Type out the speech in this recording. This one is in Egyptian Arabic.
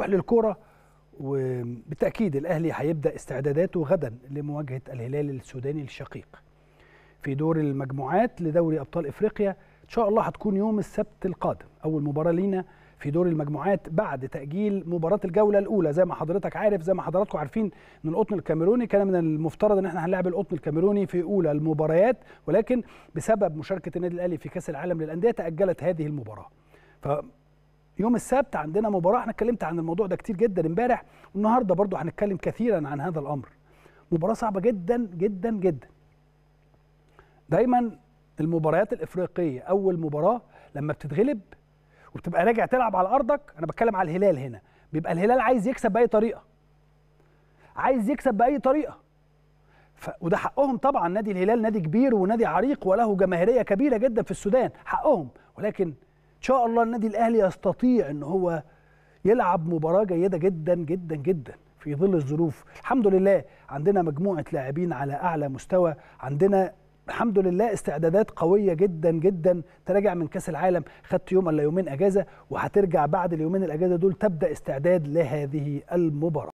للكوره وبالتاكيد الاهلي هيبدا استعداداته غدا لمواجهه الهلال السوداني الشقيق في دور المجموعات لدوري ابطال افريقيا ان شاء الله هتكون يوم السبت القادم اول مباراه لينا في دور المجموعات بعد تاجيل مباراه الجوله الاولى زي ما حضرتك عارف زي ما حضراتكم عارفين ان القطن الكاميروني كان من المفترض ان احنا هنلاعب القطن الكاميروني في اولى المباريات ولكن بسبب مشاركه النادي الاهلي في كاس العالم للانديه تاجلت هذه المباراه ف يوم السبت عندنا مباراه احنا اتكلمت عن الموضوع ده كتير جدا امبارح والنهارده برضو هنتكلم كثيرا عن هذا الامر مباراه صعبه جدا جدا جدا دايما المباريات الافريقيه اول مباراه لما بتتغلب وبتبقى راجع تلعب على ارضك انا بتكلم على الهلال هنا بيبقى الهلال عايز يكسب باي طريقه عايز يكسب باي طريقه ف... وده حقهم طبعا نادي الهلال نادي كبير ونادي عريق وله جماهيريه كبيره جدا في السودان حقهم ولكن ان شاء الله النادي الاهلي يستطيع ان هو يلعب مباراه جيده جدا جدا جدا في ظل الظروف الحمد لله عندنا مجموعه لاعبين على اعلى مستوى عندنا الحمد لله استعدادات قويه جدا جدا تراجع من كاس العالم خدت يوم ولا يومين اجازه وهترجع بعد اليومين الاجازه دول تبدا استعداد لهذه المباراه